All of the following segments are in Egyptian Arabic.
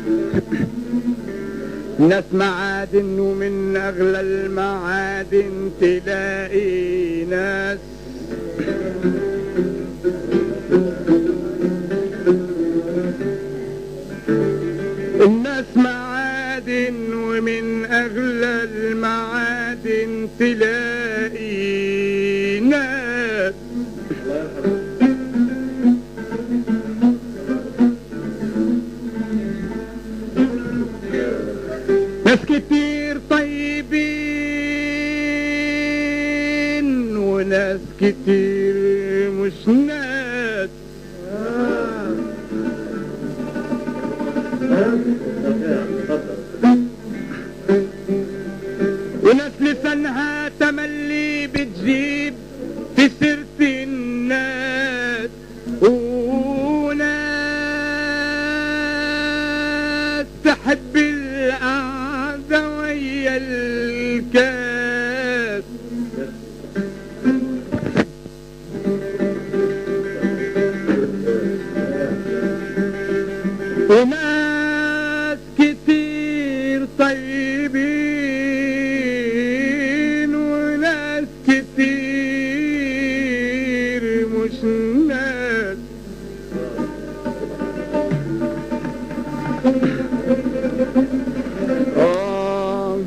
ناس معادن ومن اغلى المعادن تلاقي ناس الناس معادن ومن اغلى المعادن تلاقي ناس ناس كتير طيبين وناس كتير مش ناس وناس لسانها تملي بتجيب في سيرة الناس وناس تحب القعدة ويا الكاس وناس كتير طيبين وناس كتير مش ناس آه.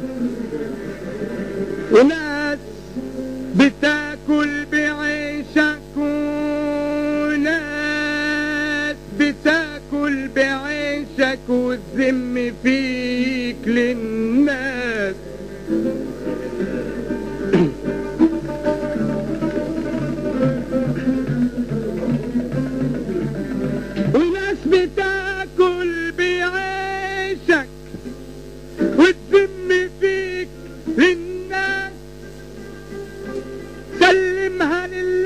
وناس بتاكل بعيشك وناس بتاكل بعيشك والذم فيك للناس وناس بتاكل بعيشك والذم فيك للناس سلمها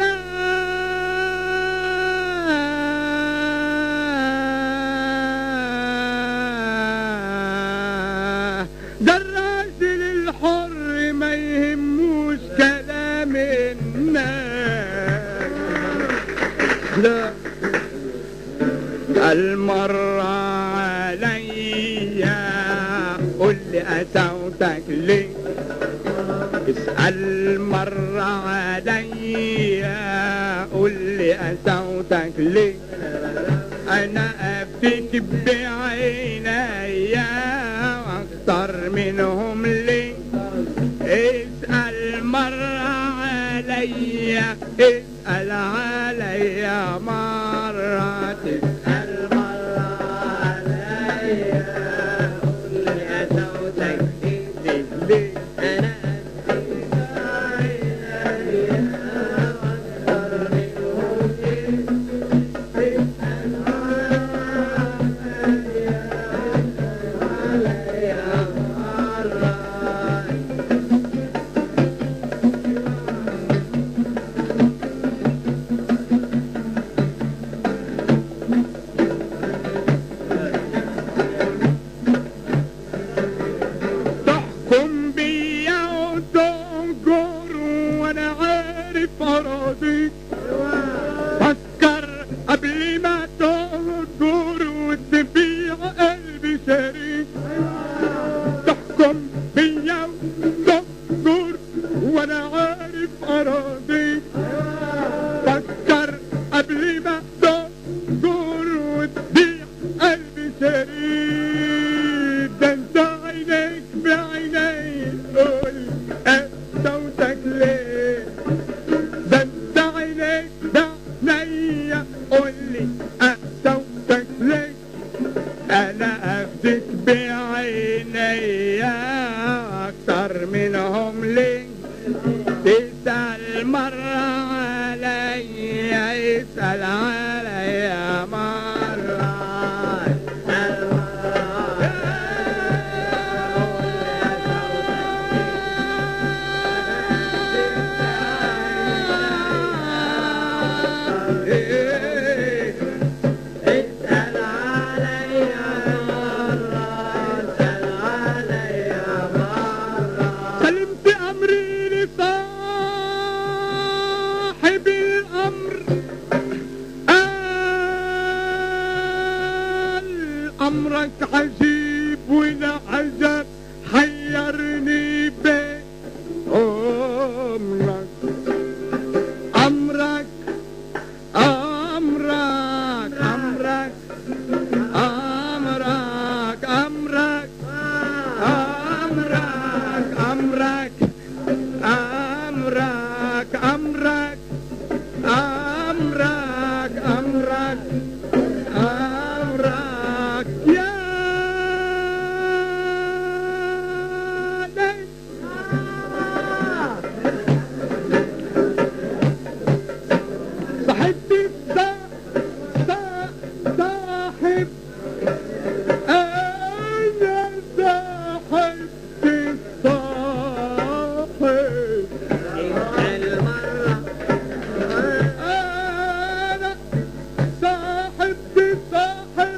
لله ده الراجل الحر ما يهموش كلام الناس لا المرة عليا قول لي أسوتك ليه اسأل مرة عليا قول لي أسوتك ليه أنا أفتك بعينيا أكتر منهم ليه اسأل مرة عليا اسأل عليا مرة تسأل مرة عليا قول لي أسوتك ليه ليه أنا تحكم بيا وتنكر وانا عارف اراضيك فكر قبل ما تهجر وتبيع قلبي شريك تحكم بيا وتنكر وانا عارف اراضيك فكر قبل ما تهجر وتبيع قلبي شريك ده انت عينيك بعيني قول صوتك ليه ده انت عينيك بعيني قول لي صوتك ليه انا افدك بعيني اكتر منهم ليه تسأل مرة عليا اسأل عليا مرة اسأل مرة اسأل عليا مرة اسأل عليا مرة سلمت أمري لصاحب الأمر والعجب حيرني بيه أمرك أمرك أمرك أمرك أمرك أمرك أمرك أمرك أمرك أمرك أمرك أمرك أمرك يا ليل صاحبتي السا سا صاحب أنا صاحبتي الصاحب أنا صاحبتي صاحب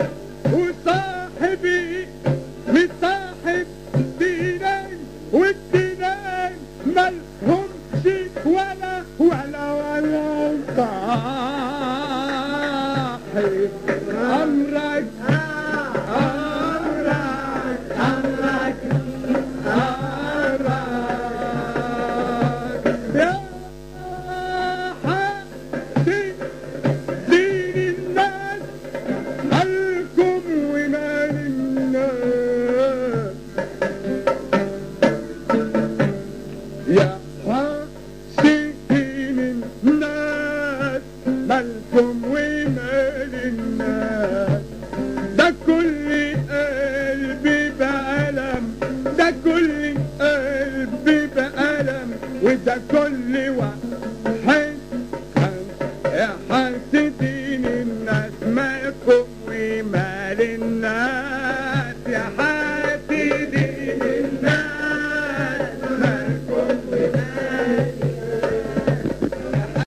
وصاحبي مصاحب دينين والدينين مالهمش ولا ولا ولا صاحب أمرك أمرك أمرك أمرك يا حسين دين الناس مالكم ومال الناس يا حاسدين الناس مالكم ومال الناس ده كل قلبي بألم ده كل قلبي بألم وده كل واحد يا حاسدين الناس مالكم ومال الناس يا حاسدين